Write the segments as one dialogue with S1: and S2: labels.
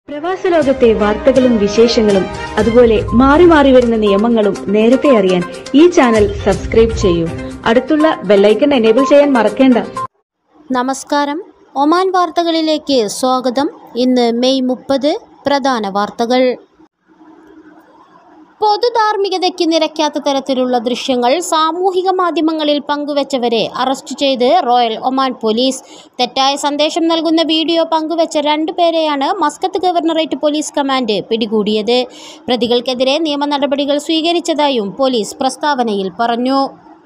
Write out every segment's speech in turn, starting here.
S1: പ്രവാസ ലോകത്തെ വാർത്തകളും വിശേഷങ്ങളും അതുപോലെ മാറി മാറി വരുന്ന നിയമങ്ങളും നേരത്തെ അറിയാൻ ഈ ചാനൽ സബ്സ്ക്രൈബ് ചെയ്യൂ അടുത്തുള്ള ബെല്ലൈക്കൺ എനേബിൾ ചെയ്യാൻ മറക്കേണ്ട
S2: നമസ്കാരം ഒമാൻ വാർത്തകളിലേക്ക് സ്വാഗതം ഇന്ന് മെയ് മുപ്പത് പ്രധാന വാർത്തകൾ പൊതുധാർമ്മികതയ്ക്ക് നിരക്കാത്ത തരത്തിലുള്ള ദൃശ്യങ്ങൾ സാമൂഹിക മാധ്യമങ്ങളിൽ പങ്കുവച്ചവരെ അറസ്റ്റ് ചെയ്ത് റോയൽ ഒമാൻ പോലീസ് തെറ്റായ സന്ദേശം നൽകുന്ന വീഡിയോ പങ്കുവച്ച രണ്ടുപേരെയാണ് മസ്കത്ത് ഗവർണറേറ്റ് പോലീസ് കമാൻഡ് പിടികൂടിയത് പ്രതികൾക്കെതിരെ നിയമ നടപടികൾ സ്വീകരിച്ചതായും പോലീസ് പ്രസ്താവനയിൽ പറഞ്ഞു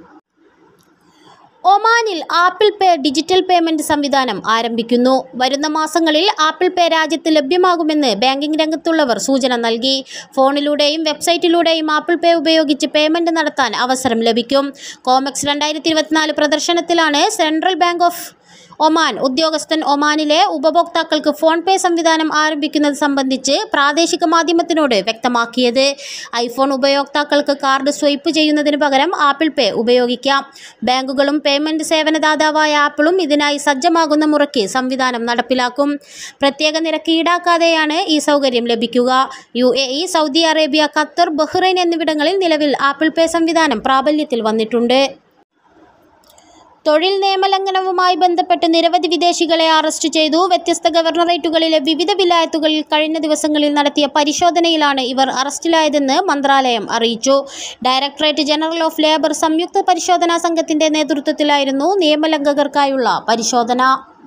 S2: ഒമാനിൽ ആപ്പിൾ പേ ഡിജിറ്റൽ പേയ്മെന്റ് സംവിധാനം ആരംഭിക്കുന്നു വരുന്ന മാസങ്ങളിൽ ആപ്പിൾ പേ രാജ്യത്ത് ലഭ്യമാകുമെന്ന് ബാങ്കിംഗ് രംഗത്തുള്ളവർ സൂചന നൽകി ഫോണിലൂടെയും വെബ്സൈറ്റിലൂടെയും ആപ്പിൾ പേ ഉപയോഗിച്ച് പേയ്മെന്റ് നടത്താൻ അവസരം ലഭിക്കും കോമെക്സ് രണ്ടായിരത്തി ഇരുപത്തിനാല് പ്രദർശനത്തിലാണ് സെൻട്രൽ ബാങ്ക് ഓഫ് ഒമാൻ ഉദ്യോഗസ്ഥൻ ഒമാനിലെ ഉപഭോക്താക്കൾക്ക് ഫോൺ പേ സംവിധാനം ആരംഭിക്കുന്നത് സംബന്ധിച്ച് പ്രാദേശിക മാധ്യമത്തിനോട് വ്യക്തമാക്കിയത് ഐഫോൺ ഉപയോക്താക്കൾക്ക് കാർഡ് സ്വൈപ്പ് ചെയ്യുന്നതിന് പകരം ആപ്പിൾ പേ ഉപയോഗിക്കാം ബാങ്കുകളും പേയ്മെന്റ് സേവനദാതാവായ ആപ്പിളും ഇതിനായി സജ്ജമാകുന്ന മുറയ്ക്ക് സംവിധാനം നടപ്പിലാക്കും പ്രത്യേക നിരക്ക് ഈടാക്കാതെയാണ് ഈ സൗകര്യം ലഭിക്കുക U A E Saudi Arabia Qatar Bahrain എന്നിവിടങ്ങളിൽ നിലവിൽ ആപ്പിൾ പേ സംവിധാനം പ്രാബല്യത്തിൽ വന്നിട്ടുണ്ട് തൊഴിൽ നിയമലംഘനവുമായി ബന്ധപ്പെട്ട് നിരവധി വിദേശികളെ അറസ്റ്റ് ചെയ്തു വ്യത്യസ്ത ഗവർണറേറ്റുകളിലെ വിവിധ വിലായത്തുകളിൽ കഴിഞ്ഞ ദിവസങ്ങളിൽ നടത്തിയ പരിശോധനയിലാണ് ഇവർ അറസ്റ്റിലായതെന്ന് മന്ത്രാലയം അറിയിച്ചു ഡയറക്ടറേറ്റ് ജനറൽ ഓഫ് ലേബർ സംയുക്ത പരിശോധനാ സംഘത്തിന്റെ നേതൃത്വത്തിലായിരുന്നു നിയമലംഘകർക്കായുള്ള പരിശോധന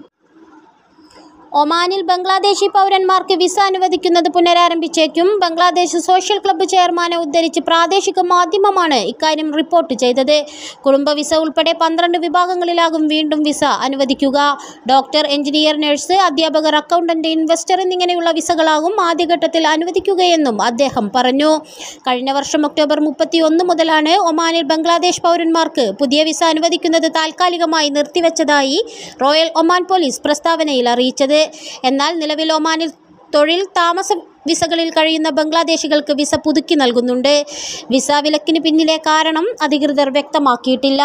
S2: ഒമാനിൽ ബംഗ്ലാദേശി പൗരന്മാർക്ക് വിസ അനുവദിക്കുന്നത് പുനരാരംഭിച്ചേക്കും ബംഗ്ലാദേശ് സോഷ്യൽ ക്ലബ്ബ് ചെയർമാനെ ഉദ്ധരിച്ച് പ്രാദേശിക മാധ്യമമാണ് ഇക്കാര്യം റിപ്പോർട്ട് ചെയ്തത് കുടുംബ വിസ ഉൾപ്പെടെ പന്ത്രണ്ട് വിഭാഗങ്ങളിലാകും വീണ്ടും വിസ അനുവദിക്കുക ഡോക്ടർ എഞ്ചിനീയർ നഴ്സ് അധ്യാപകർ അക്കൗണ്ടന്റ് ഇൻവെസ്റ്റർ എന്നിങ്ങനെയുള്ള വിസകളാകും ആദ്യഘട്ടത്തിൽ അനുവദിക്കുകയെന്നും അദ്ദേഹം പറഞ്ഞു കഴിഞ്ഞ വർഷം ഒക്ടോബർ മുപ്പത്തി ഒന്ന് മുതലാണ് ഒമാനിൽ ബംഗ്ലാദേശ് പൗരന്മാർക്ക് പുതിയ വിസ അനുവദിക്കുന്നത് താൽക്കാലികമായി നിർത്തിവെച്ചതായി റോയൽ ഒമാൻ പോലീസ് പ്രസ്താവനയിൽ അറിയിച്ചത് എന്നാൽ നിലവിൽ ഒമാനിൽ തൊഴിൽ താമസ വിസകളിൽ കഴിയുന്ന ബംഗ്ലാദേശികൾക്ക് വിസ പുതുക്കി നൽകുന്നുണ്ട് വിസ വിലക്കിന് പിന്നിലെ കാരണം അധികൃതർ വ്യക്തമാക്കിയിട്ടില്ല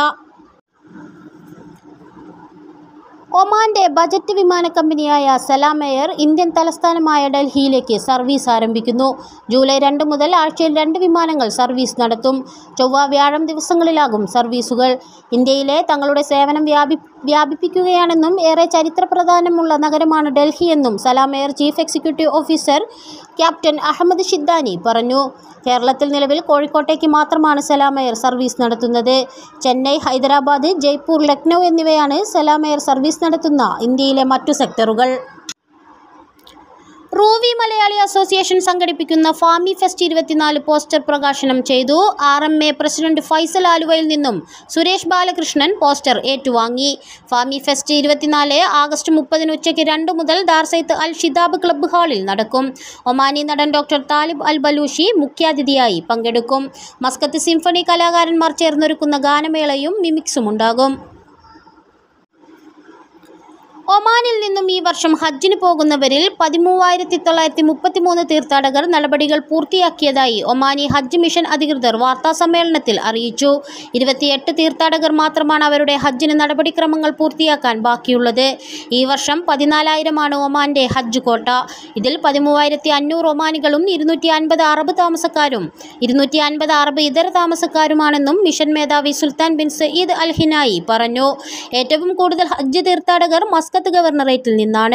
S2: ഒമാന്റെ ബജറ്റ് വിമാന കമ്പനിയായ സലാം എയർ ഇന്ത്യൻ തലസ്ഥാനമായ ഡൽഹിയിലേക്ക് സർവീസ് ആരംഭിക്കുന്നു ജൂലൈ രണ്ട് മുതൽ ആഴ്ചയിൽ രണ്ട് വിമാനങ്ങൾ സർവീസ് നടത്തും ചൊവ്വ വ്യാഴം ദിവസങ്ങളിലാകും സർവീസുകൾ ഇന്ത്യയിലെ തങ്ങളുടെ സേവനം വ്യാപി വ്യാപിപ്പിക്കുകയാണെന്നും ഏറെ ചരിത്രപ്രധാനമുള്ള നഗരമാണ് ഡൽഹിയെന്നും Salam air chief executive officer captain Ahmed Shiddani പറഞ്ഞു കേരളത്തിൽ നിലവിൽ കോഴിക്കോട്ടേക്ക് മാത്രമാണ് സലാം എയർ സർവീസ് നടത്തുന്നത് ചെന്നൈ ഹൈദരാബാദ് ജയ്പൂർ ലക്നൗ എന്നിവയാണ് സലാം എയർ സർവീസ് നടത്തുന്ന ഇന്ത്യയിലെ മറ്റു സെക്ടറുകൾ റൂവി മലയാളി അസോസിയേഷൻ സംഘടിപ്പിക്കുന്ന ഫാമി ഫെസ്റ്റ് ഇരുപത്തിനാല് പോസ്റ്റർ പ്രകാശനം ചെയ്തു R M A president Faisal ആലുവയിൽ നിന്നും സുരേഷ് ബാലകൃഷ്ണൻ പോസ്റ്റർ ഏറ്റുവാങ്ങി ഫാമി ഫെസ്റ്റ് ഇരുപത്തിനാല് ആഗസ്റ്റ് മുപ്പതിന് ഉച്ചയ്ക്ക് രണ്ട് മുതൽ ദാർസൈത്ത് അൽ ഷിതാബ് ക്ലബ്ബ് ഹാളിൽ നടക്കും ഒമാനി നടൻ ഡോക്ടർ താലിബ് അൽ ബലൂഷി മുഖ്യാതിഥിയായി പങ്കെടുക്കും മസ്കത്ത് സിംഫണി കലാകാരന്മാർ ചേർന്നൊരുക്കുന്ന ഗാനമേളയും മിമിക്സും ഉണ്ടാകും ഒമാനിൽ നിന്നും ഈ വർഷം ഹജ്ജിന് പോകുന്നവരിൽ പതിമൂവായിരത്തി തൊള്ളായിരത്തി മുപ്പത്തി മൂന്ന് തീർത്ഥാടകർ നടപടികൾ പൂർത്തിയാക്കിയതായി ഒമാനി ഹജ്ജ് മിഷൻ അധികൃതർ വാർത്താസമ്മേളനത്തിൽ അറിയിച്ചു ഇരുപത്തിയെട്ട് തീർത്ഥാടകർ മാത്രമാണ് അവരുടെ ഹജ്ജിന് നടപടിക്രമങ്ങൾ പൂർത്തിയാക്കാൻ ബാക്കിയുള്ളത് ഈ വർഷം പതിനാലായിരമാണ് ഒമാന്റെ ഹജ്ജ് കോട്ട ഇതിൽ പതിമൂവായിരത്തി അഞ്ഞൂറ് ഒമാനികളും ഇരുന്നൂറ്റി അൻപത് അറബ് താമസക്കാരും ഇരുന്നൂറ്റി അൻപത് അറബ് ഇതര താമസക്കാരുമാണെന്നും മിഷൻ മേധാവി സുൽത്താൻ ബിൻ സയ്യിദ് അൽ ഹിനായി പറഞ്ഞു ഏറ്റവും കൂടുതൽ ഹജ്ജ് തീർത്ഥാടകർ മസ്കത്ത് ഗവർണറേറ്റിൽ നിന്നാണ്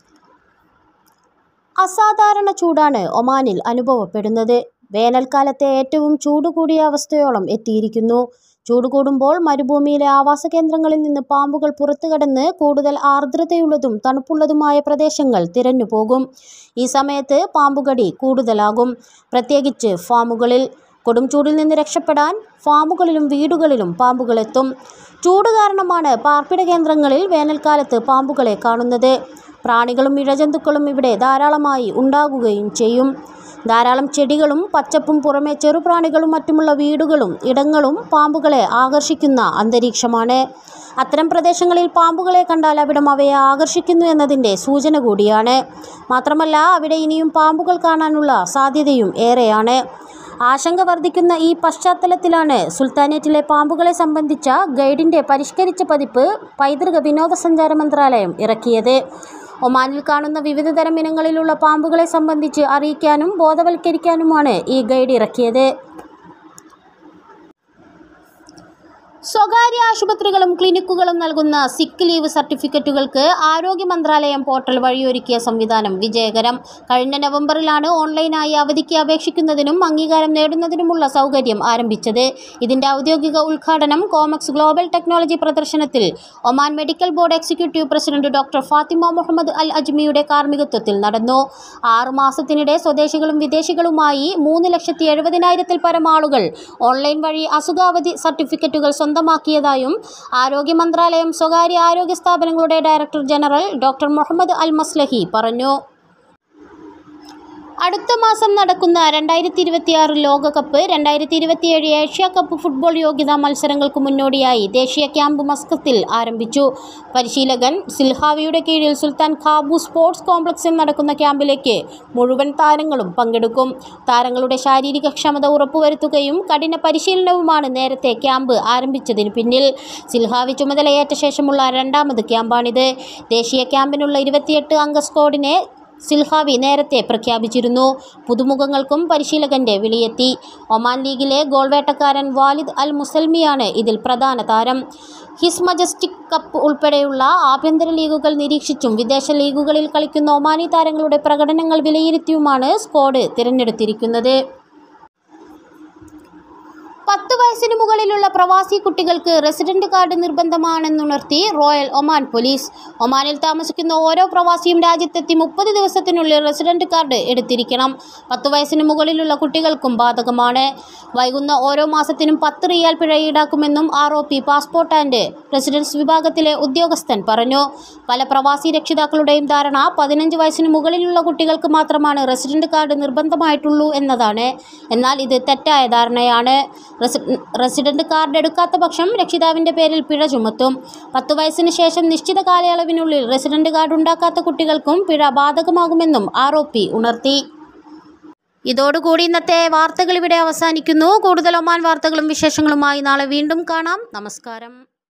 S2: അസാധാരണ ചൂടാണ് ഒമാനിൽ അനുഭവപ്പെടുന്നത് വേനൽക്കാലത്തെ ഏറ്റവും ചൂട് കൂടിയ അവസ്ഥയോളം എത്തിയിരിക്കുന്നു ചൂട് കൂടുമ്പോൾ മരുഭൂമിയിലെ ആവാസ കേന്ദ്രങ്ങളിൽ നിന്ന് പാമ്പുകൾ പുറത്തു കടന്ന് കൂടുതൽ ആർദ്രതയുള്ളതും തണുപ്പുള്ളതുമായ പ്രദേശങ്ങൾ തിരഞ്ഞു പോകും ഈ സമയത്ത് പാമ്പുകടി കൂടുതലാകും പ്രത്യേകിച്ച് ഫാമുകളിൽ കൊടും ചൂടിൽ നിന്ന് രക്ഷപ്പെടാൻ ഫാമുകളിലും വീടുകളിലും പാമ്പുകളെത്തും ചൂട് കാരണമാണ് പാർപ്പിട കേന്ദ്രങ്ങളിൽ വേനൽക്കാലത്ത് പാമ്പുകളെ കാണുന്നത് പ്രാണികളും ഇഴജന്തുക്കളും ഇവിടെ ധാരാളമായി ഉണ്ടാകുകയും ചെയ്യും ധാരാളം ചെടികളും പച്ചപ്പും പുറമെ ചെറുപ്രാണികളും മറ്റുമുള്ള വീടുകളും ഇടങ്ങളും പാമ്പുകളെ ആകർഷിക്കുന്ന അന്തരീക്ഷമാണ് അത്തരം പ്രദേശങ്ങളിൽ പാമ്പുകളെ കണ്ടാൽ അവിടം അവയെ ആകർഷിക്കുന്നു എന്നതിൻ്റെ സൂചന കൂടിയാണ് മാത്രമല്ല അവിടെ ഇനിയും പാമ്പുകൾ കാണാനുള്ള സാധ്യതയും ഏറെയാണ് ആശങ്ക വർദ്ധിക്കുന്ന ഈ പശ്ചാത്തലത്തിലാണ് സുൽത്താനേറ്റിലെ പാമ്പുകളെ സംബന്ധിച്ച ഗൈഡിൻ്റെ പരിഷ്കരിച്ച പതിപ്പ് പൈതൃക വിനോദസഞ്ചാര മന്ത്രാലയം ഇറക്കിയത് ഒമാനിൽ കാണുന്ന വിവിധ തരം ഇനങ്ങളിലുള്ള പാമ്പുകളെ സംബന്ധിച്ച് അറിയിക്കാനും ബോധവൽക്കരിക്കാനുമാണ് ഈ ഗൈഡ് ഇറക്കിയത് സ്വകാര്യ ആശുപത്രികളും ക്ലിനിക്കുകളും നൽകുന്ന സിക്ക് ലീവ് സർട്ടിഫിക്കറ്റുകൾക്ക് ആരോഗ്യ മന്ത്രാലയം പോർട്ടൽ വഴിയൊരുക്കിയ സംവിധാനം വിജയകരം കഴിഞ്ഞ നവംബറിലാണ് ഓൺലൈനായി അവധിക്ക് അപേക്ഷിക്കുന്നതിനും അംഗീകാരം നേടുന്നതിനുമുള്ള സൗകര്യം ആരംഭിച്ചത് ഇതിന്റെ ഔദ്യോഗിക ഉദ്ഘാടനം കോമക്സ് ഗ്ലോബൽ ടെക്നോളജി പ്രദർശനത്തിൽ Oman medical board executive president doctor Fatima Muhammad Al അജ്മിയുടെ കാർമ്മികത്വത്തിൽ നടന്നു ആറു മാസത്തിനിടെ സ്വദേശികളും വിദേശികളുമായി മൂന്ന് ലക്ഷത്തി എഴുപതിനായിരത്തിൽ പരം ആളുകൾ ഓൺലൈൻ വഴി അസുഖാവധി സർട്ടിഫിക്കറ്റുകൾ സ്വന്തമാക്കിയതായും ആരോഗ്യ മന്ത്രാലയം സ്വകാര്യ ആരോഗ്യ സ്ഥാപനങ്ങളുടെ director general doctor Muhammad Al Maslahi പറഞ്ഞു അടുത്ത മാസം നടക്കുന്ന രണ്ടായിരത്തി ഇരുപത്തിയാറ് ലോകകപ്പ് രണ്ടായിരത്തി ഇരുപത്തിയേഴ് ഏഷ്യ കപ്പ് ഫുട്ബോൾ യോഗ്യതാ മത്സരങ്ങൾക്ക് മുന്നോടിയായി ദേശീയ ക്യാമ്പ് മസ്കത്തിൽ ആരംഭിച്ചു പരിശീലകൻ സിൽഹാവിയുടെ കീഴിൽ സുൽത്താൻ ഖാബു സ്പോർട്സ് കോംപ്ലക്സിൽ നടക്കുന്ന ക്യാമ്പിലേക്ക് മുഴുവൻ താരങ്ങളും പങ്കെടുക്കും താരങ്ങളുടെ ശാരീരിക ക്ഷമത ഉറപ്പുവരുത്തുകയും കഠിന പരിശീലനവുമാണ് നേരത്തെ ക്യാമ്പ് ആരംഭിച്ചതിന് പിന്നിൽ സിൽഹാവി ചുമതലയേറ്റ ശേഷമുള്ള രണ്ടാമത് ക്യാമ്പാണിത് ദേശീയ ക്യാമ്പിനുള്ള ഇരുപത്തിയെട്ട് അംഗ സ്ക്വാഡിനെ സിൽഹാവി നേരത്തെ പ്രഖ്യാപിച്ചിരുന്നു പുതുമുഖങ്ങൾക്കും പരിശീലകന്റെ വിളിയെത്തി ഒമാൻ ലീഗിലെ ഗോൾ വേട്ടക്കാരൻ വാലിദ് അൽ മുസൽമിയാണ് ഇതിൽ പ്രധാന താരം ഹിസ് മജസ്റ്റിക് കപ്പ് ഉൾപ്പെടെയുള്ള ആഭ്യന്തര ലീഗുകൾ നിരീക്ഷിച്ചും വിദേശ ലീഗുകളിൽ കളിക്കുന്ന ഒമാനി താരങ്ങളുടെ പ്രകടനങ്ങൾ വിലയിരുത്തിയുമാണ് സ്ക്വാഡ് തിരഞ്ഞെടുത്തിരിക്കുന്നത് പത്ത് വയസ്സിന് മുകളിലുള്ള പ്രവാസി കുട്ടികൾക്ക് റെസിഡന്റ് കാർഡ് നിർബന്ധമാണെന്നുണർത്തി റോയൽ ഒമാൻ പോലീസ് ഒമാനിൽ താമസിക്കുന്ന ഓരോ പ്രവാസിയും രാജ്യത്തെത്തി മുപ്പത് ദിവസത്തിനുള്ളിൽ റെസിഡന്റ് കാർഡ് എടുത്തിരിക്കണം പത്ത് വയസ്സിന് മുകളിലുള്ള കുട്ടികൾക്കും ബാധകമാണ് വൈകുന്ന ഓരോ മാസത്തിനും പത്ത് റിയാൽ പിഴ ഈടാക്കുമെന്നും R O P passport and residence വിഭാഗത്തിലെ ഉദ്യോഗസ്ഥൻ പറഞ്ഞു പല പ്രവാസി രക്ഷിതാക്കളുടെയും ധാരണ പതിനഞ്ച് വയസ്സിന് മുകളിലുള്ള കുട്ടികൾക്ക് മാത്രമാണ് റെസിഡന്റ് കാർഡ് നിർബന്ധമായിട്ടുള്ളൂ എന്നതാണ് എന്നാൽ ഇത് തെറ്റായ ധാരണയാണ് റെസി റെസിഡന്റ് കാർഡ് എടുക്കാത്ത പക്ഷം രക്ഷിതാവിൻ്റെ പേരിൽ പിഴ ചുമത്തും പത്ത് വയസ്സിന് ശേഷം നിശ്ചിത കാലയളവിനുള്ളിൽ റെസിഡന്റ് കാർഡ് ഉണ്ടാക്കാത്ത കുട്ടികൾക്കും പിഴ ബാധകമാകുമെന്നും ആർ ഒ പി ഉണർത്തി ഇതോടുകൂടി ഇന്നത്തെ വാർത്തകൾ ഇവിടെ അവസാനിക്കുന്നു കൂടുതൽ ഒമാൻ വാർത്തകളും വിശേഷങ്ങളുമായി നാളെ വീണ്ടും കാണാം നമസ്കാരം